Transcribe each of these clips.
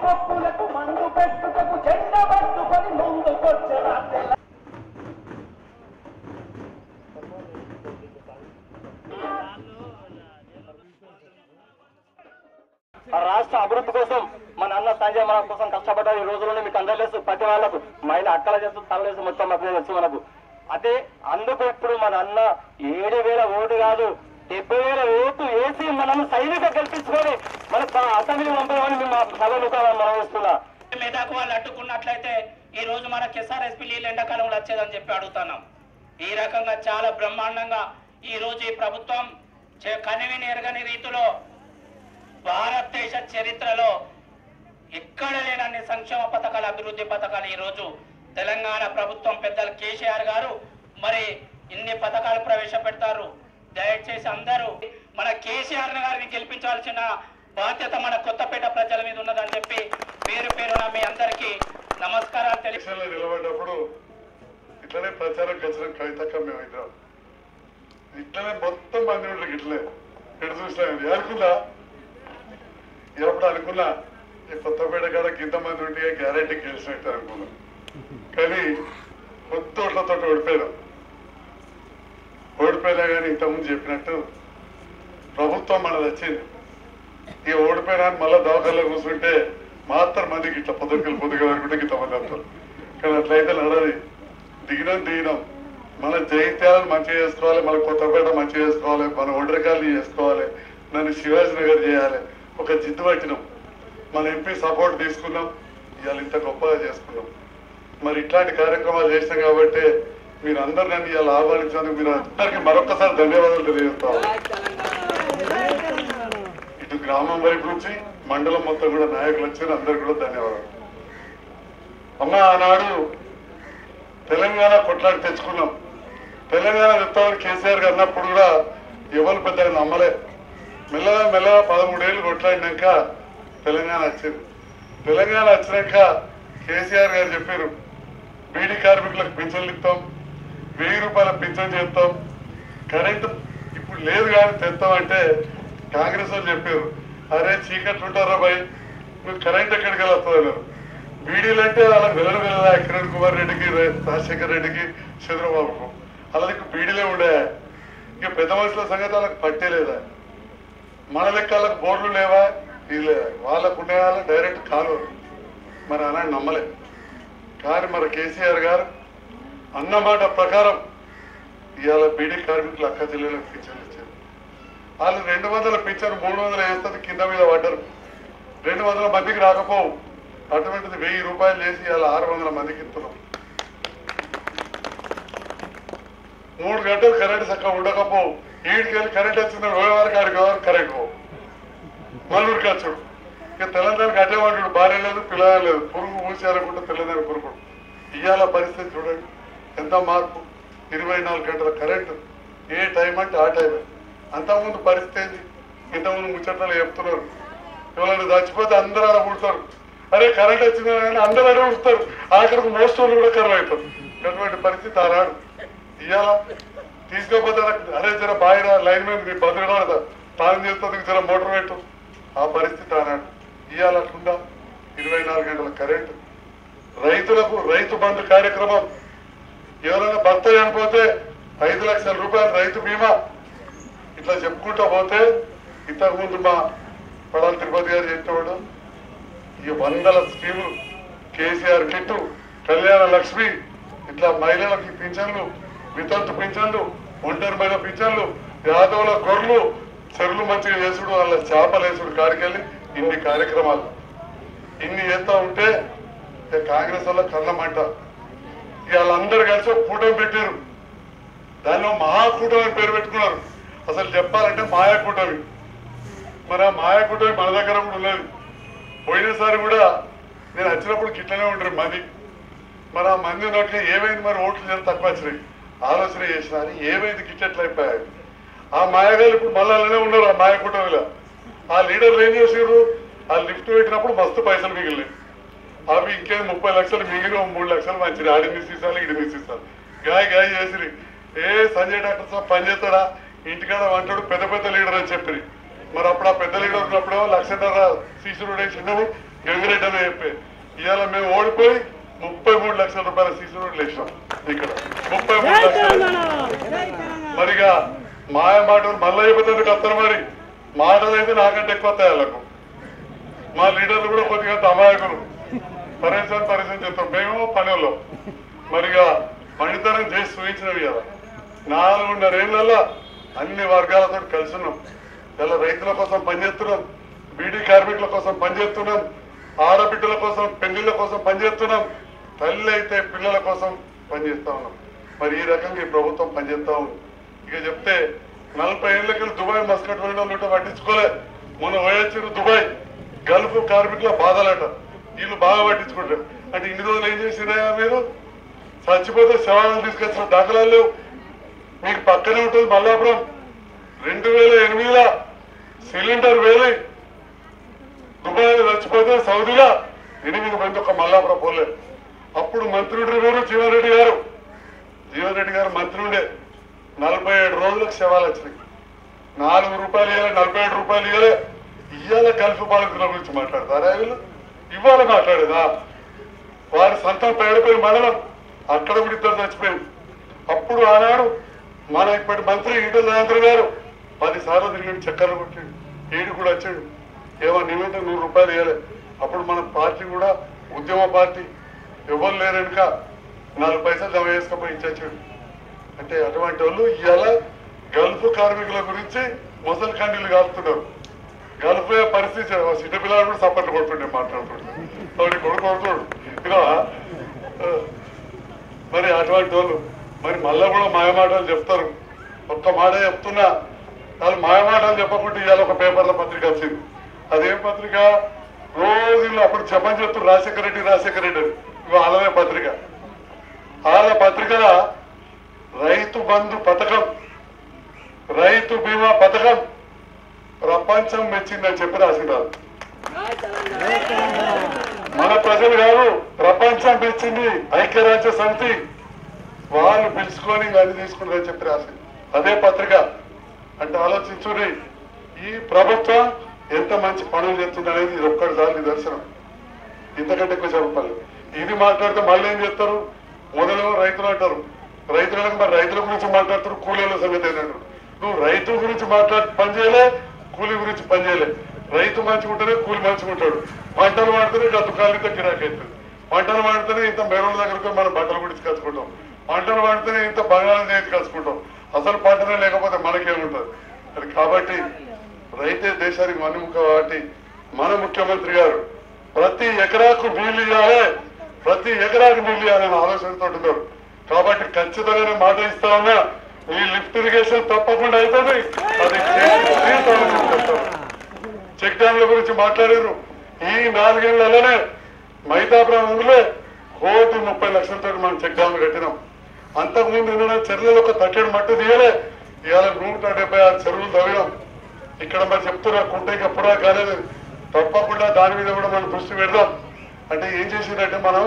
పప్పులకు మందు పెట్టుటకు చెండ పట్టుకొని ముందుకొచ్చిన తెల్ల ఆ రాష్ట్ర అభివృద్ధి కోసం మన అన్న సంజయ్ మన కోసం కష్టపడ్డ ఈ రోజుల్లోనే మీకు అందరిలేసు ప్రతి వాళ్ళకు మహిళ అక్కల చేస్తూ తలలేసి మొత్తం మాకు తెలుసు మనకు అదే అందుకు ఇప్పుడు మన అన్న ఏడు వేల ఓటు కాదు డెబ్బై వేల ఓటు వేసి మనల్ని సైనిక గెలిపించుకొని మన అసెంబ్లీ పంపమని మేము సభను మనం ఇస్తున్నా మెదాకు వాళ్ళు అడ్డుకున్నట్లయితే ఈ రోజు మనకి ఎస్ఆర్ఎస్పీ నీళ్ళు ఎండాకాలంలో వచ్చేదని చెప్పి అడుగుతున్నాం ఈ రకంగా చాలా బ్రహ్మాండంగా ఈ రోజు ఈ ప్రభుత్వం చే- కనివిని ఎరగని రీతిలో భారతదేశ చరిత్రలో ఎక్కడ లేనన్ని సంక్షేమ పథకాలు అభివృద్ధి పథకాలు ఈ రోజు తెలంగాణ ప్రభుత్వం పెద్దలు కేసీఆర్ గారు మరి ఇన్ని పథకాలు ప్రవేశపెడతారు దయచేసి అందరూ మన కేసీఆర్ గారిని గెలిపించాల్సిన బాధ్యత మన కొత్తపేట ప్రజల మీద ఉన్నదని చెప్పి పేరు పేరున మీ అందరికీ నమస్కారాలు తెలియ ఎలక్షన్లో నిలబడ్డప్పుడు ఇట్లనే ప్రచారం ఖచ్చితం కవితక్క మేము ఇద్దరం ఇట్లనే మొత్తం మంది ఉంటే ఇట్లే ఎటు చూసినా కానీ అనుకున్నా ఎప్పుడు అనుకున్నా ఈ కొత్తపేట కాడ గింత మంది ఉంటే గ్యారెంటీ గెలిచినట్టు అనుకున్నా కానీ కొత్త ఓట్లతో ఓడిపోయారు ఓడిపోయినా కానీ ఇంతకుముందు చెప్పినట్టు ప్రభుత్వం మనది వచ్చింది ఇక ఓడిపోయినా అని మళ్ళీ దవాఖాలో కూర్చుంటే మాత్రం మందికి ఇట్లా పొద్దుకెళ్ళి పొద్దుగా అనుకుంటే ఇంత మంది వస్తారు కానీ అట్లయితే నడది దిగినాం దిగినాం మన జైత్యాలను మంచిగా చేసుకోవాలి మన కొత్తపేట మంచిగా చేసుకోవాలి మన ఒండ్రకాయలు చేసుకోవాలి నన్ను శివాజీ నగర్ చేయాలి ఒక జిద్దు పట్టినాం మన ఎంపీ సపోర్ట్ తీసుకున్నాం ఇవాళ ఇంత గొప్పగా చేసుకున్నాం మరి ఇట్లాంటి కార్యక్రమాలు చేసినాం కాబట్టి మీరు అందరు నన్ను ఇవాళ ఆహ్వానించినందుకు మీరు అందరికీ మరొకసారి ధన్యవాదాలు తెలియజేస్తాం ఇటు గ్రామం వైపు నుంచి మండలం మొత్తం కూడా నాయకులు వచ్చారు అందరు కూడా ధన్యవాదాలు అమ్మ ఆనాడు తెలంగాణ కొట్లాడి తెచ్చుకున్నాం తెలంగాణ చెప్తామని కేసీఆర్ గారు అన్నప్పుడు కూడా ఎవరు పెద్దగా నమ్మలే మెల్లగా మెల్లగా పదమూడేళ్ళు కొట్లాడినాక తెలంగాణ వచ్చింది తెలంగాణ వచ్చినాక కేసీఆర్ గారు చెప్పారు బీడీ కార్మికులకు పింఛన్లు ఇస్తాం వెయ్యి రూపాయల పింఛన్ చేస్తాం కరెంటు ఇప్పుడు లేదు కానీ తెస్తామంటే కాంగ్రెస్ వాళ్ళు చెప్పారు అరే చీకట్లు ఉంటారా భయ్ నువ్వు కరెంట్ ఎక్కడికి వెళ్ళొస్తుంది అన్నారు బీడీలు అంటే అలా వెళ్ళను వెళ్ళదా కిరణ్ కుమార్ రెడ్డికి రే- రాజశేఖర్ రెడ్డికి చంద్రబాబుకు అలాగే బీడీలే ఉండే ఇక పెద్ద మనుషుల సంగతి వాళ్ళకి పట్టేలేదా మన లెక్క వాళ్ళకి బోర్డులు లేవా ఇది లేదా వాళ్ళకు ఉండే వాళ్ళ డైరెక్ట్ కాలు మరి అలాంటి నమ్మలే కానీ మరి కేసీఆర్ గారు అన్నమాట ప్రకారం ఇవాళ బీడీ కార్మికులు అక్క చెల్లెలకు పింఛన్లు ఇచ్చారు వాళ్ళు రెండు వందల పింఛన్ మూడు వందలు వేస్తుంది కింద మీద పడ్డారు రెండు వందల మందికి రాకపోవు అటువంటిది వెయ్యి రూపాయలు చేసి ఇవాళ ఆరు వందల మందికి ఇస్తున్నాం మూడు గంటలు కరెంట్ చక్కగా ఉండకపోవు ఈడికెళ్ళి కరెంట్ వచ్చింది పోయేవారికి ఆడికి పోయేవారికి కరెంట్ పోవు మల్లూరికి వచ్చాడు ఇక తెలంగాణకి అడ్డేవాడు భార్య లేదు పిల్లలు లేదు పురుగు మూసేయాలనుకుంటే తెల్లదాని పురుగు ఇవాళ పరిస్థితి చూడండి ఎంత మార్పు ఇరవై నాలుగు గంటల కరెంటు ఏ టైం అంటే ఆ టైం అంతకుముందు పరిస్థితి ఏంది ఇంతకుముందు ముచ్చట్లు చెప్తున్నారు ఎవరైనా చచ్చిపోతే అందరూ ఆడ పుడతారు అరే కరెంట్ వచ్చింది కానీ అందరూ ఆడ పుడతారు ఆఖరికి మోస్ట్ వాళ్ళు కూడా కర్ర అవుతారు అటువంటి పరిస్థితి ఆనాడు ఇవాళ తీసుకోకపోతే నాకు అరే జర బాయిరా లైన్ మీద నీ బతుకురాడదా తాను చేస్తుంది జర మోటార్ పెట్టు ఆ పరిస్థితి ఆనాడు ఇవాళ అట్లుందా ఇరవై నాలుగు గంటల కరెంటు రైతులకు రైతు బంధు కార్యక్రమం ఎవరైనా భర్త చనిపోతే ఐదు లక్షల రూపాయలు రైతు బీమా ఇట్లా చెప్పుకుంటూ పోతే ఇంతకు ముందు మా పడాల తిరుపతి గారు చెప్పేవాడు ఈ వందల స్కీములు కేసీఆర్ కిట్టు కళ్యాణ లక్ష్మి ఇట్లా మహిళలకి పింఛన్లు వితంతు పింఛన్లు ఒంటరి మహిళ పింఛన్లు యాదవుల గొర్రెలు చెరువులు మంచిగా చేసుడు వాళ్ళ చేపలు వేసుడు కాడికెళ్ళి ఇన్ని కార్యక్రమాలు ఇన్ని చేస్తా ఉంటే ఇక కాంగ్రెస్ వల్ల కన్నమంట ఇక వాళ్ళందరూ కలిసి ఒక కూటమి పెట్టారు దానిలో మహాకూటమి అని పేరు పెట్టుకున్నారు అసలు చెప్పాలంటే మాయా కూటమి మరి ఆ మాయా కూటమి మన దగ్గర కూడా ఉన్నది పోయినసారి కూడా నేను వచ్చినప్పుడు గిట్లనే ఉంటారు మంది మరి ఆ మంది నోట్లే ఏమైంది మరి ఓట్లు చాలా తక్కువ వచ్చినాయి ఆలోచన చేసిన అని ఏమైంది గిట్టెట్లు అయిపోయాయి ఆ మాయగారు ఇప్పుడు మళ్ళీ అలానే ఉన్నారు ఆ మాయ కూటమిలో ఆ లీడర్లు ఏం చేసారు ఆ లిఫ్ట్ పెట్టినప్పుడు మస్తు పైసలు మిగిలినాయి అవి ఇంకేం ముప్పై లక్షలు మిగిలిన ఓ మూడు లక్షలు మంచిది ఆడిని తీసాలి ఇడిని తీసాలి గాయ గాయ చేసిరి ఏ సంజయ్ డాక్టర్ సాబ్ పని చేస్తాడా ఇంటికాడ వంటాడు పెద్ద పెద్ద లీడర్ అని చెప్పి మరి అప్పుడు ఆ పెద్ద లీడర్ ఉన్నప్పుడేమో లక్షన్నర సీసీ రోడ్ వేసిందని గంగిరెడ్డి అని చెప్పి ఇవాళ మేము ఓడిపోయి ముప్పై మూడు లక్షల రూపాయల సీసీ రోడ్లు వేసినాం ఇక్కడ ముప్పై మూడు లక్షలు మరిగా మాయ మాటలు మళ్ళీ అయిపోతుంది కత్తరు మరి మాటలు అయితే నాకంటే ఎక్కువ వస్తాయి వాళ్ళకు మా లీడర్లు కూడా కొద్దిగా అమాయకులు పరేషన్ పరేషన్ చేస్తాం మేము పనుల్లో మరిగా పనితనం చేసి చూపించినవి కదా నాలుగున్నరేళ్లలో అన్ని వర్గాలతో కలిసి ఉన్నాం ఇలా రైతుల కోసం పనిచేస్తున్నాం బీడీ కార్మికుల కోసం పనిచేస్తున్నాం ఆడబిడ్డల కోసం పెళ్లిళ్ళ కోసం పనిచేస్తున్నాం తల్లి అయితే పిల్లల కోసం పనిచేస్తా ఉన్నాం మరి ఈ రకంగా ఈ ప్రభుత్వం పనిచేస్తా ఉంది ఇక చెప్తే నలభై ఏళ్ళకి దుబాయ్ మస్కట్ పోయిన ఉంటే పట్టించుకోలే మొన్న పోయొచ్చారు దుబాయ్ గల్ఫ్ కార్మికుల బాధలట వీళ్ళు బాగా పట్టించుకుంటారు అంటే ఇన్ని రోజులు ఏం చేసినాయా మీరు చచ్చిపోతే శవాలను తీసుకొచ్చిన దాఖలాలు లేవు మీకు పక్కనే ఉంటుంది మల్లాపురం రెండు వేల ఎనిమిదిలో సిలిండర్ వేలి దుబాయ్ చచ్చిపోతే సౌదీలో ఎనిమిది మంది ఒక మల్లాపురం పోలే అప్పుడు మంత్రుడు వేరు జీవన్ రెడ్డి గారు జీవన్ రెడ్డి గారు మంత్రి ఉండే నలభై ఏడు రోజులకు శవాలు వచ్చినాయి నాలుగు రూపాయలు ఇవ్వాలి నలభై ఏడు రూపాయలు ఇవ్వాలి ఇవాళ గల్ఫ్ బాధితుల గురించి మాట్లాడతారా వీళ్ళు ఇవాళ మాట్లాడేదా వారి సొంతం పేడపల్లి మండలం అక్కడ కూడా ఇద్దరు చచ్చిపోయింది అప్పుడు ఆనాడు మన ఇప్పటి మంత్రి ఈటల రాజేంద్ర గారు పది సార్లు తిరిగి చక్కర్లు కొట్టాడు ఏడు కూడా వచ్చాడు ఏమో నిమిత్తం నూరు రూపాయలు ఇవ్వలే అప్పుడు మన పార్టీ కూడా ఉద్యమ పార్టీ ఎవరు లేరనుక నాలుగు పైసలు జమ చేసుకపోయి ఇచ్చాడు అంటే అటువంటి వాళ్ళు ఇవాళ గల్ఫ్ కార్మికుల గురించి ముసలి కండీలు కాలుతున్నారు గల్ఫ్ పరిస్థితి చిన్న పిల్లలు కూడా సపోర్ట్ కొడుతుండే మాట్లాడుతుండే వాడి కొడుకు కొడుతుడు ఇక ఆ, మరి అటువంటి వాళ్ళు మరి మళ్ళా కూడా మాయమాటలు చెప్తారు ఒక్క మాట చెప్తున్నా వాళ్ళు మాయమాటలు చెప్పకుండా ఇవాళ ఒక పేపర్ల పత్రిక వచ్చింది అదేం పత్రిక రోజు వీళ్ళు అప్పుడు చెప్పని చెప్తారు రాజశేఖర రెడ్డి రాజశేఖర రెడ్డి అని ఇవి వాళ్ళదే పత్రిక వాళ్ళ పత్రిక రైతు బంధు పథకం రైతు బీమా పథకం ప్రపంచం మెచ్చిందని చెప్పి రాసినారు మన ప్రజలు కాదు ప్రపంచం మెచ్చింది ఐక్యరాజ్య సమితి వాళ్ళు పిలుచుకొని అది తీసుకుంటారని చెప్పి రాసింది అదే పత్రిక అంటే ఆలోచించుని ఈ ప్రభుత్వం ఎంత మంచి పనులు చేస్తుంది అనేది ఇది ఒక్కటిసారి నిదర్శనం ఇంతకంటే ఎక్కువ చెప్పాలి ఇది మాట్లాడితే మళ్ళీ ఏం చేస్తారు మొదలు రైతులు అంటారు రైతులకు మరి రైతుల గురించి మాట్లాడుతారు కూలీల సంగతి ఏంటంటారు నువ్వు రైతు గురించి మాట్లాడి పని చేయలే కూలీ గురించి పని చేయలే రైతు మంచిగా ఉంటేనే కూలి మంచిగా ఉంటాడు పంటలు వాడితేనే ఇంకా దుకాణాలు ఇంత గిరాకీ అవుతుంది పంటలు వాడితేనే ఇంత మెరువుల దగ్గరకు మనం బట్టల గురించి కలుసుకుంటాం పంటలు వాడితేనే ఇంత బంగాళం చేసి కలుసుకుంటాం అసలు పంటనే లేకపోతే మనకేముంటది అది కాబట్టి రైతే దేశానికి మన్నుముఖ కాబట్టి మన ముఖ్యమంత్రి గారు ప్రతి ఎకరాకు నీళ్లు ఇవ్వాలి ప్రతి ఎకరాకు నీళ్లు ఇవ్వాలనే ఆలోచనతో ఉన్నారు కాబట్టి ఖచ్చితంగా మాట ఇస్తా ఉన్నా ఈ లిఫ్ట్ ఇరిగేషన్ తప్పకుండా అవుతుంది అది చేసి తీరుతామని చెప్తాను చెక్ డ్యాంల గురించి మాట్లాడారు ఈ నాలుగేళ్లలోనే మైతాపురం ఊళ్ళో కోటి ముప్పై లక్షలతో మనం చెక్ డ్యాంలు కట్టినాం అంతకుముందు ఉన్న చెరువులు ఒక తట్టెడు మట్టి తీయలే ఇవాళ నూట డెబ్బై ఆరు చెరువులు తవ్వినాం ఇక్కడ మరి చెప్తున్నా కుంట ఇంకా పురా కాలేదు తప్పకుండా దాని మీద కూడా మనం దృష్టి పెడదాం అంటే ఏం చేసిందంటే మనం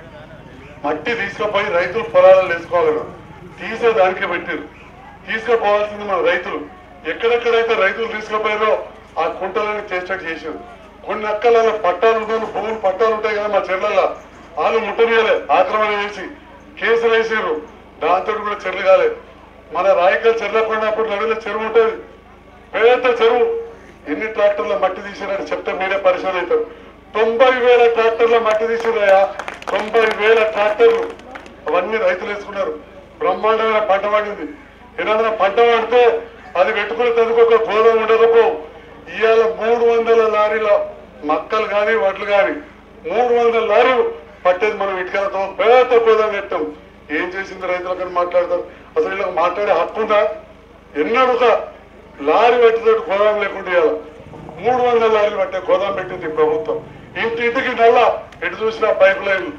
మట్టి తీసుకుపోయి రైతులు పొలాలలో వేసుకోగలరు తీసే దానికే పెట్టారు తీసుకుపోవాల్సింది మన రైతులు ఎక్కడెక్కడైతే రైతులు తీసుకుపోయారో ఆ కుంటలని చేసేటట్టు చేసారు కొన్ని అక్కలలో పట్టాలు ఉంటాయి భూములు పట్టాలు ఉంటాయి కదా మా చెర్లలో వాళ్ళు ముట్టనీయలే ఆక్రమణ చేసి కేసులు వేసారు దాంతో కూడా చెర్లు కాలేదు మన రాయకల్ చెర్ల పడినప్పుడు నడుల చెరువు ఉంటుంది పెద్ద చెరువు ఎన్ని ట్రాక్టర్ల మట్టి తీసిరని చెప్తే మీరే పరిశీలన అవుతారు తొంభై వేల ట్రాక్టర్ల మట్టి తీసిరయా తొంభై వేల ట్రాక్టర్లు అవన్నీ రైతులు వేసుకున్నారు బ్రహ్మాండమైన పంట పండింది ఏదైనా పంట పడితే అది పెట్టుకుని తదుకొక గోధుమ ఉండకపో ఇవాళ మూడు వందల లారీల మక్కలు కానీ వడ్లు కానీ మూడు వందల లారీలు పట్టేది మనం ఇటుకలతో పెద్ద గోదాం పెట్టాం ఏం చేసింది రైతులకని మాట్లాడతారు అసలు ఇలా మాట్లాడే హక్కు ఉందా ఎన్నడూ ఒక లారీ పెట్టేటట్టు గోదాం లేకుండా ఇవాళ మూడు వందల లారీలు పట్టే గోదాం పెట్టింది ఈ ప్రభుత్వం ఇంటింటికి నల్ల ఎటు చూసినా పైప్ లైన్లు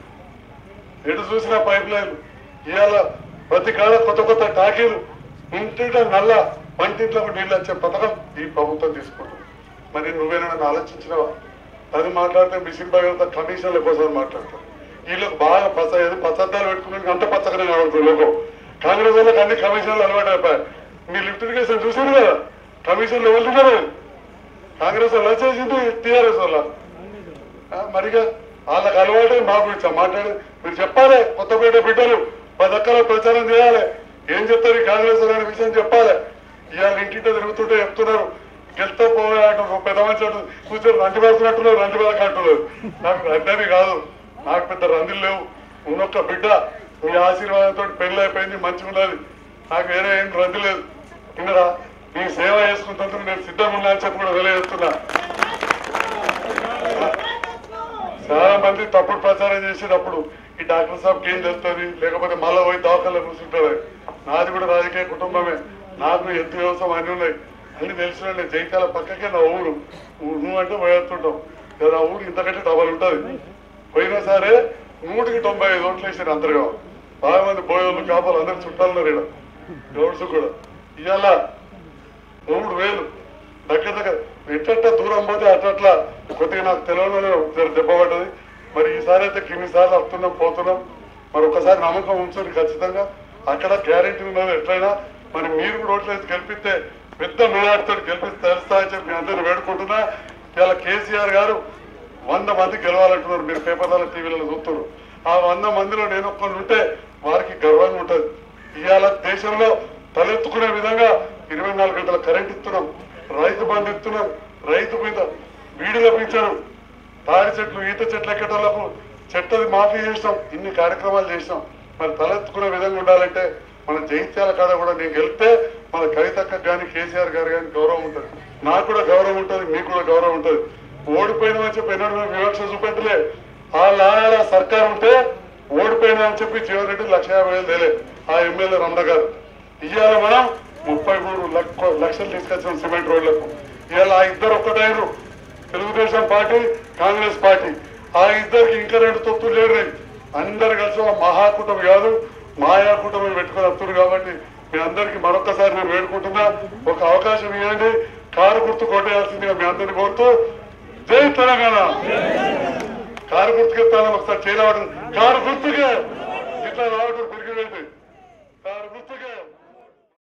ఎటు చూసినా పైప్ లైన్లు ఇవాళ ప్రతి కాడ కొత్త కొత్త టాకీలు ఇంటింట నల్ల వంటింట్లోకి నీళ్ళు వచ్చే పథకం ఈ ప్రభుత్వం తీసుకుంటుంది మరి నువ్వేనా ఆలోచించినవా అది మాట్లాడితే మిషన్ భగవంత కమిషన్ల కోసం మాట్లాడతారు వీళ్ళకి బాగా పచ్చ ఏదో పచ్చద్దాలు పెట్టుకుని అంత పచ్చగానే కనబడుతుంది లోకం కాంగ్రెస్ వాళ్ళకి అన్ని కమిషన్లు అలవాటు అయిపోయాయి మీ లిఫ్ట్ ఇరిగేషన్ చూసారు కదా కమిషన్లు ఎవరు కాంగ్రెస్ వాళ్ళు చేసింది టీఆర్ఎస్ వాళ్ళ ఆ, మరిగా వాళ్ళకి అలవాటే మాకు ఇచ్చాం మాట్లాడి మీరు చెప్పాలి కొత్తపేట బిడ్డలు పది అక్కల ప్రచారం చేయాలి ఏం చెప్తారు ఈ కాంగ్రెస్ అనే విషయం చెప్పాలి ఇవాళ ఇంటింట తిరుగుతుంటే చెప్తున్నారు గెలుస్తా పోవే అంటారు పెద్ద మంచి అంటారు కూర్చొని రంది పెడుతున్నట్టున్నారు రంది పెడక అంటున్నారు నాకు రందని కాదు నాకు పెద్ద రందులు లేవు ఉన్నొక్క బిడ్డ మీ ఆశీర్వాదంతో పెళ్లి అయిపోయింది మంచిగా ఉన్నది నాకు వేరే ఏం రంది లేదు విన్నరా మీ సేవ చేసుకుంటున్నందుకు నేను సిద్ధంగా ఉన్నా అని చెప్పి కూడా తెలియజేస్తున్నా చాలా మంది తప్పుడు ప్రచారం చేసేటప్పుడు ఈ డాక్టర్ సాబ్కి ఏం తెలుస్తుంది లేకపోతే మళ్ళీ పోయి దవాఖానలో కూర్చుంటారు నాది కూడా రాజకీయ కుటుంబమే నాకు ఎత్తు వ్యవసాయం అన్ని ఉన్నాయి అన్ని తెలిసిన జైకాల పక్కకే నా ఊరు ఊ- నువ్వు అంటే పోయేస్తుంటాం కదా ఆ ఊరు ఇంతకంటే డబల్ ఉంటుంది పోయినా సరే నూటికి తొంభై ఐదు ఓట్లు వేసారు అందరుగా బాగా మంది బోయోళ్ళు కాపాలు అందరు చుట్టాలు ఉన్నారు ఇక్కడ గౌడ్స్ కూడా ఇవాళ మూడు వేలు దగ్గర దగ్గర ఎట్ట దూరం పోతే అట్లా కొద్దిగా నాకు తెలియదు దెబ్బ పడ్డది మరి ఈసారి అయితే కిన్ని సార్లు వస్తున్నాం పోతున్నాం మరి ఒకసారి నమ్మకం ఉంచండి ఖచ్చితంగా అక్కడ గ్యారెంటీ ఉన్నది ఎట్లయినా మరి మీరు కూడా ఓట్లేదు గెలిపిస్తే పెద్ద మేడాడితో గెలిపిస్తే తెలుస్తా అని చెప్పి మీ అందరూ వేడుకుంటున్నా ఇలా కేసీఆర్ గారు వంద మంది గెలవాలంటున్నారు మీరు పేపర్లలో టీవీలలో చూస్తున్నారు ఆ వంద మందిలో నేను ఒక్కరు ఉంటే వారికి గర్వంగా ఉంటది ఇవాళ దేశంలో తలెత్తుకునే విధంగా ఇరవై నాలుగు గంటల కరెంట్ ఇస్తున్నాం రైతు బంధు ఇస్తున్నాం రైతు మీద వీడిలో పెంచాం తాడి చెట్లు ఈత చెట్లు ఎక్కటోళ్లకు చెట్టది మాఫీ చేసినాం ఇన్ని కార్యక్రమాలు చేసినాం మరి తలెత్తుకునే విధంగా ఉండాలంటే మన జైత్యాల కాడ కూడా నేను గెలిస్తే మన కవితక్క కానీ కేసీఆర్ గారు కానీ గౌరవం ఉంటుంది నాకు కూడా గౌరవం ఉంటుంది మీకు కూడా గౌరవం ఉంటుంది ఓడిపోయినామని చెప్పి ఎన్నడూ మేము వివక్ష చూపెట్టలే ఆ లాయాల సర్కార్ ఉంటే ఓడిపోయినా అని చెప్పి జీవన్ రెడ్డి లక్ష యాభై వేలు తేలే ఆ ఎమ్మెల్యే రమణ గారు ఇవాళ మనం ముప్పై మూడు లక్ష- లక్షలు తీసుకొచ్చాం సిమెంట్ రోడ్లకు ఇవాళ ఆ ఇద్దరు ఒక్కటైనరు తెలుగుదేశం పార్టీ కాంగ్రెస్ పార్టీ ఆ ఇద్దరికి ఇంకా రెండు తొత్తులు లేరు అందరు కలిసి ఒక మహాకూటమి కాదు మాయా కూటమి పెట్టుకొని వస్తున్నారు కాబట్టి మీ అందరికి మరొకసారి నేను వేడుకుంటున్నా ఒక అవకాశం ఇవ్వండి కారు గుర్తు కొట్టేయాల్సిందిగా మీ అందరిని కోరుతూ జై తెలంగాణ కారు గుర్తుకెత్తాను ఒకసారి చేయలేవడం కారు గుర్తుకే ఇట్లా రావడం తిరిగి వెళ్ళి